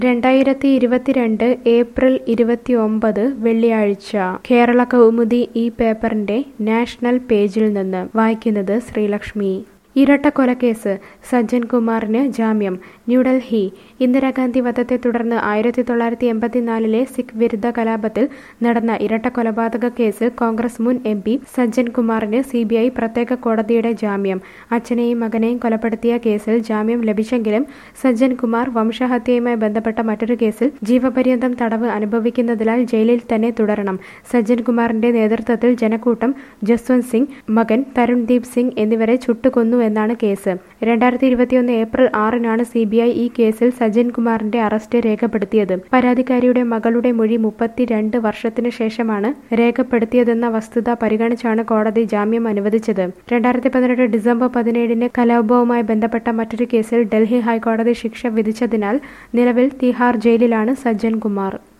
രണ്ടായിരത്തി ഇരുപത്തിരണ്ട് ഏപ്രിൽ ഇരുപത്തിയൊമ്പത് വെള്ളിയാഴ്ച കേരള കൗമുദി ഈ പേപ്പറിന്റെ നാഷണൽ പേജിൽ നിന്ന് വായിക്കുന്നത് ശ്രീലക്ഷ്മി ഇരട്ടക്കൊലക്കേസ് സജ്ജൻ കുമാറിന് ജാമ്യം ന്യൂഡൽഹി ഇന്ദിരാഗാന്ധി വധത്തെ തുടർന്ന് ആയിരത്തി തൊള്ളായിരത്തി എൺപത്തിനാലിലെ സിഖ് വിരുദ്ധ കലാപത്തിൽ നടന്ന ഇരട്ടക്കൊലപാതക കേസിൽ കോൺഗ്രസ് മുൻ എം പി സജ്ജൻ കുമാറിന് സി ബി ഐ പ്രത്യേക കോടതിയുടെ ജാമ്യം അച്ഛനെയും മകനെയും കൊലപ്പെടുത്തിയ കേസിൽ ജാമ്യം ലഭിച്ചെങ്കിലും സജ്ജൻ കുമാർ വംശഹത്യയുമായി ബന്ധപ്പെട്ട മറ്റൊരു കേസിൽ ജീവപര്യന്തം തടവ് അനുഭവിക്കുന്നതിനാൽ ജയിലിൽ തന്നെ തുടരണം സജ്ജൻ കുമാറിന്റെ നേതൃത്വത്തിൽ ജനക്കൂട്ടം ജസ്വന്ത് സിംഗ് മകൻ തരുൺദീപ് സിംഗ് എന്നിവരെ ചുട്ടുകൊന്നു എന്നാണ് കേസ് രണ്ടായിരത്തി ഇരുപത്തിയൊന്ന് ഏപ്രിൽ ആറിനാണ് സി ബി ഐ ഈ കേസിൽ സജ്ജൻ കുമാറിന്റെ അറസ്റ്റ് രേഖപ്പെടുത്തിയത് പരാതിക്കാരിയുടെ മകളുടെ മൊഴി മുപ്പത്തിരണ്ട് വർഷത്തിന് ശേഷമാണ് രേഖപ്പെടുത്തിയതെന്ന വസ്തുത പരിഗണിച്ചാണ് കോടതി ജാമ്യം അനുവദിച്ചത് രണ്ടായിരത്തി പതിനെട്ട് ഡിസംബർ പതിനേഴിന് കലാപവുമായി ബന്ധപ്പെട്ട മറ്റൊരു കേസിൽ ഡൽഹി ഹൈക്കോടതി ശിക്ഷ വിധിച്ചതിനാൽ നിലവിൽ തിഹാർ ജയിലിലാണ് സജ്ജൻ കുമാർ